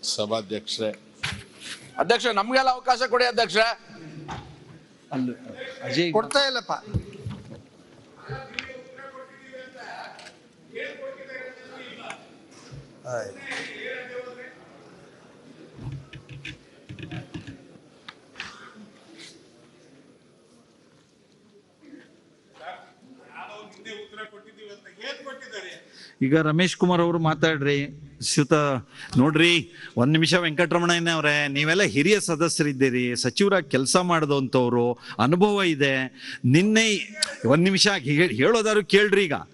ಸಭಾಧ್ಯಕ್ಷರೇ ಅಧ್ಯಕ್ಷ ನಮ್ಗೆಲ್ಲ ಅವಕಾಶ ಕೊಡಿ ಅಧ್ಯಕ್ಷ ಅಲ್ಲ ಅಜಯ್ ಕೊಡ್ತಾ ಇಲ್ಲಪ್ಪ ಆಯ್ತು. ಈಗ ರಮೇಶ್ ಕುಮಾರ್ ಅವರು ಮಾತಾಡ್ರಿ ಶ್ಯುತ ನೋಡ್ರಿ ಒಂದ್ ನಿಮಿಷ ವೆಂಕಟರಮಣಯ್ಯ ಅವರೇ ನೀವೆಲ್ಲ ಹಿರಿಯ ಸದಸ್ಯರಿದ್ದೀರಿ ಸಚಿವರಾಗಿ ಕೆಲಸ ಮಾಡಿದಂಥವ್ರು ಅನುಭವ ಇದೆ ನಿನ್ನೆ ಒಂದ್ ನಿಮಿಷ ಹೇ- ಹೇಳೋದಾದ್ರು ಕೇಳ್ರಿ ಈಗ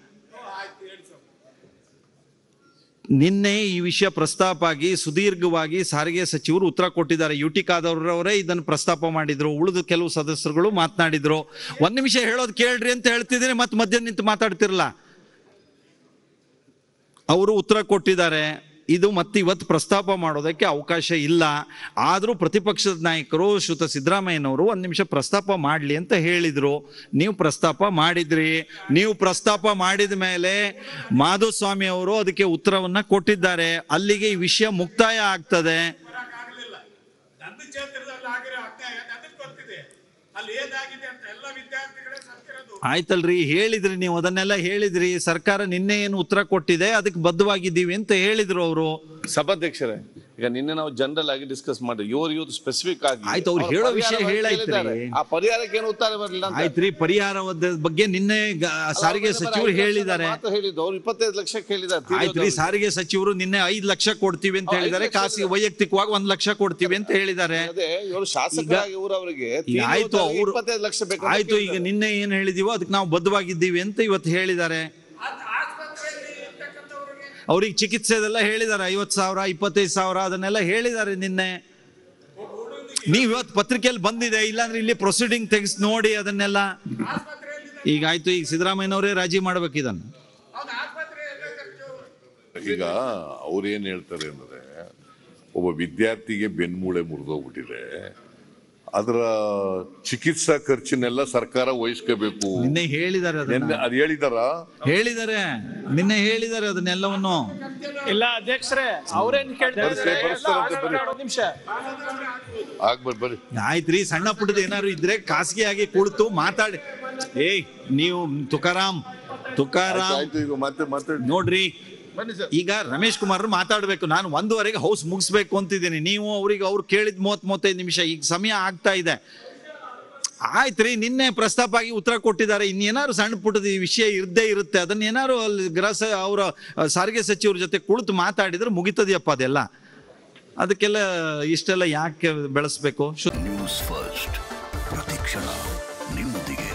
ನಿನ್ನೆ ಈ ವಿಷಯ ಪ್ರಸ್ತಾಪ ಆಗಿ ಸುದೀರ್ಘವಾಗಿ ಸಾರಿಗೆ ಸಚಿವರು ಉತ್ತರ ಕೊಟ್ಟಿದ್ದಾರೆ ಯು ಟಿ ಖಾದರ್ರವರೇ ಇದನ್ನು ಪ್ರಸ್ತಾಪ ಮಾಡಿದ್ರು ಉಳಿದ ಕೆಲವು ಸದಸ್ಯರುಗಳು ಮಾತನಾಡಿದ್ರು ಒಂದ್ ನಿಮಿಷ ಹೇಳೋದು ಕೇಳ್ರಿ ಅಂತ ಹೇಳ್ತಿದ್ದೀನಿ ಮತ್ತೆ ಮಧ್ಯ ನಿಂತು ಮಾತಾಡ್ತಿರಲ್ಲ ಅವರು ಉತ್ತರ ಕೊಟ್ಟಿದ್ದಾರೆ ಇದು ಮತ್ತೆ ಇವತ್ತು ಪ್ರಸ್ತಾಪ ಮಾಡೋದಕ್ಕೆ ಅವಕಾಶ ಇಲ್ಲ ಆದರೂ ಪ್ರತಿಪಕ್ಷದ ನಾಯಕರು ಶ್ರುತ ಸಿದ್ದರಾಮಯ್ಯನವರು ಒಂದು ನಿಮಿಷ ಪ್ರಸ್ತಾಪ ಮಾಡಲಿ ಅಂತ ಹೇಳಿದರು ನೀವು ಪ್ರಸ್ತಾಪ ಮಾಡಿದ್ರಿ ನೀವು ಪ್ರಸ್ತಾಪ ಮಾಡಿದ ಮೇಲೆ ಮಾಧುಸ್ವಾಮಿ ಅವರು ಅದಕ್ಕೆ ಉತ್ತರವನ್ನು ಕೊಟ್ಟಿದ್ದಾರೆ ಅಲ್ಲಿಗೆ ಈ ವಿಷಯ ಮುಕ್ತಾಯ ಆಗ್ತದೆ ಆಗಲಿಲ್ಲ ನನ್ನ ಕ್ಷೇತ್ರದಲ್ಲಿ ಆಗಿರೋ ಅನ್ಯಾಯ ನನಗೆ ಗೊತ್ತಿದೆ ಅಲ್ಲಿ ಏನಾಗಿದೆ ಅಂತ ಎಲ್ಲ ವಿದ್ಯಾರ್ಥಿಗಳೇ ಸತ್ತಿರೋದು ಆಯ್ತಲ್ರಿ ಹೇಳಿದ್ರಿ ನೀವು ಅದನ್ನೆಲ್ಲ ಹೇಳಿದ್ರಿ ಸರ್ಕಾರ ನಿನ್ನೆ ಏನು ಉತ್ತರ ಕೊಟ್ಟಿದೆ ಅದಕ್ಕೆ ಬದ್ಧವಾಗಿದ್ದೀವಿ ಅಂತ ಹೇಳಿದ್ರು ಅವರು ಸಭಾಧ್ಯಕ್ಷರೇ ಈಗ ನಿನ್ನೆ ನಾವು ಜನರಲ್ ಆಗಿ ಡಿಸ್ಕಸ್ ಮಾಡಿ ಇವ್ರು ಇವ್ರು ಸ್ಪೆಸಿಫಿಕ್ ಆಗಿ ಆಯ್ತು, ಅವ್ರು ಅವ್ರ ಹೇಳೋ ಪರಿಹಾರ ವಿಷಯ ಬಗ್ಗೆ ಹೇಳಾಯ್ತ್ರಿ. ಹೇಳಿದ್ದಾರೆ. ಆ ಪರಿಹಾರಕ್ಕೆ ಏನು ಉತ್ತರ ಬರಲಿಲ್ಲ ಅಂತ ಆಯ್ತ್ರಿ ಪರಿಹಾರದ ಬಗ್ಗೆ ನಿನ್ನೆ ಗ- ಸಾರಿಗೆ ಸಚಿವರು ಹೇಳಿದ್ದಾರೆ ಮಾತು ಹೇಳಿದ್ದು ಅವ್ರು ಇಪ್ಪತ್ತೈದು ಲಕ್ಷಕ್ಕೆ ಹೇಳಿದ್ದಾರೆ ಆಯ್ತ್ರಿ ಸಾರಿಗೆ ಸಚಿವರು ನಿನ್ನೆ ಐದ್ ಲಕ್ಷ ಕೊಡ್ತೀವಿ ಅಂತ ಹಾ, ಐದ್ ಹೇಳಿದ್ದಾರೆ ಲಕ್ಷ ಖಾಸಗಿ ವೈಯಕ್ತಿಕವಾಗಿ ಒಂದ್ ಲಕ್ಷ ಕೊಡ್ತೀವಿ ಅಂತ ಹೇಳಿದ್ದಾರೆ ಅದೇ ಇವರು ಶಾಸಕರಾಗಿ ಇವರು ಅವರಿಗೆ ಈಗ ಆಯ್ತು ಅವ್ರು ಇಪ್ಪತ್ತೈದು ಲಕ್ಷ ಬೇಕು ಆಯ್ತು ಈಗ ನಿನ್ನೆ ಏನ್ ಹೇಳಿದೀವೋ ಅದಕ್ಕೆ ನಾವು ಬದ್ಧವಾಗಿದ್ದೀವಿ ಅಂತ ಇವತ್ತು ಹೇಳಿದ್ದಾರೆ ಅದು ಆಸ್ಪತ್ರೆಯಲ್ಲಿ ಇರ್ತಕ್ಕಂಥವ್ರಿಗೆ ಅವ್ರಿಗೆ ಚಿಕಿತ್ಸೆದೆಲ್ಲ ಹೇಳಿದ್ದಾರೆ ಐವತ್ ಸಾವಿರ ಇಪ್ಪತ್ತೈದು ಸಾವಿರ ಅದನ್ನೆಲ್ಲ ಹೇಳಿದ್ದಾರೆ ನಿನ್ನೆ ನೀವ್ ಇವತ್ತು ಪತ್ರಿಕೆಯಲ್ಲಿ ಬಂದಿದೆ ಇಲ್ಲಾಂದ್ರೆ ಇಲ್ಲಿ ಪ್ರೊಸೀಡಿಂಗ್ ತೆಗೆಸ್ ನೋಡಿ ಅದನ್ನೆಲ್ಲ ಆಸ್ಪತ್ರೆಯಲ್ಲಿ ಈಗ ಆಯ್ತು ಈಗ ಸಿದ್ದರಾಮಯ್ಯನವರೇ ರಾಜಿ ಮಾಡ್ಬೇಕು ಇದನ್ನ ಅವ್ನು ಆಸ್ಪತ್ರೆಯಲ್ಲೇ ಖರ್ಚು ಈಗ ಅವ್ರು ಏನ್ ಹೇಳ್ತಾರೆ ಅಂದ್ರೆ ಒಬ್ಬ ವಿದ್ಯಾರ್ಥಿಗೆ ಬೆನ್ಮೂಳೆ ಮುರಿದೋಗ್ಬಿಟ್ಟಿದೆ ಅದರ ಚಿಕಿತ್ಸಾ ಖರ್ಚಿನೆಲ್ಲ ಸರ್ಕಾರ ವಹಿಸ್ಕೋಬೇಕು ನಿನ್ನೆ ಹೇಳಿದ್ದಾರೆ ಅದನ್ನ ನಿನ್ನೆ ಅದ್ ಹೇಳಿದಾರ ಹೇಳಿದ್ದಾರೆ ನಿನ್ನೆ ಹೇಳಿದ್ದಾರೆ ಅದನ್ನೆಲ್ಲವನ್ನು ಇಲ್ಲ ಅಧ್ಯಕ್ಷರೇ ಅವ್ರೇನ್ ಕೇಳ್ತಾ ಬರ್ಸ್ತಾರೆ, ಇದ್ದಾರೆ? ಬರ್ಸ್ತಾರೆ ಅಂತ ಎಲ್ಲ ಬರೀ. ಒಂದ್ ನಿಮಿಷ ಆಗ್ಬಾರ್ದು ಬರ್ರಿ ಆಯ್ತ್ರಿ ಸಣ್ಣ ಪುಟ್ಟದ ಏನಾದ್ರು ಇದ್ರೆ ಖಾಸಗಿಯಾಗಿ ಕುಳಿತು ಮಾತಾಡಿ ಏಯ್ ನೀವು ತುಕಾರಾಮ್ ತುಕಾರಾಮ್ ಆಯ್ತು ಈಗ ಮತ್ತೆ ಮಾತಾಡಿ ನೋಡ್ರಿ ಬನ್ನಿ ಸರ್ ಈಗ ರಮೇಶ್ ಕುಮಾರ್ ಮಾತಾಡ್ಬೇಕು ನಾನು ಒಂದುವರೆಗೆ ಹೌಸ್ ಮುಗಿಸ್ಬೇಕು ಅಂತಿದ್ದೀನಿ ನೀವು ಅವ್ರಿಗೆ ಅವ್ರು ಕೇಳಿದ್ ಮೂವತ್ ಮೂವತ್ತೈದು ನಿಮಿಷ ಈಗ ಸಮಯ ಆಗ್ತಾ ಇದೆ ಆಯ್ತ್ರಿ ನಿನ್ನೆ ಪ್ರಸ್ತಾಪ ಆಗಿ ಉತ್ತರ ಕೊಟ್ಟಿದ್ದಾರೆ ಇನ್ನೇನಾದ್ರು ಸಣ್ಣ ಪುಟ್ಟದ ಈ ವಿಷಯ ಇದ್ದೇ ಇರುತ್ತೆ ಅದನ್ನ ಏನಾದ್ರು ಅಲ್ಲಿ ಗೃಹ ಸ ಅವರ ಸಾರಿಗೆ ಸಚಿವರ ಜೊತೆ ಕುಳಿತು ಮಾತಾಡಿದ್ರೆ ಮುಗಿತದೆಯಪ್ಪ ಅದೆಲ್ಲ ಅದಕ್ಕೆಲ್ಲ ಇಷ್ಟೆಲ್ಲ ಯಾಕೆ ಬೆಳೆಸ್ಬೇಕು ಶು- ನ್ಯೂಸ್ ಫಸ್ಟ್ ಪ್ರತಿಕ್ಷಣ ನಿಮ್ಮೊಂದಿಗೆ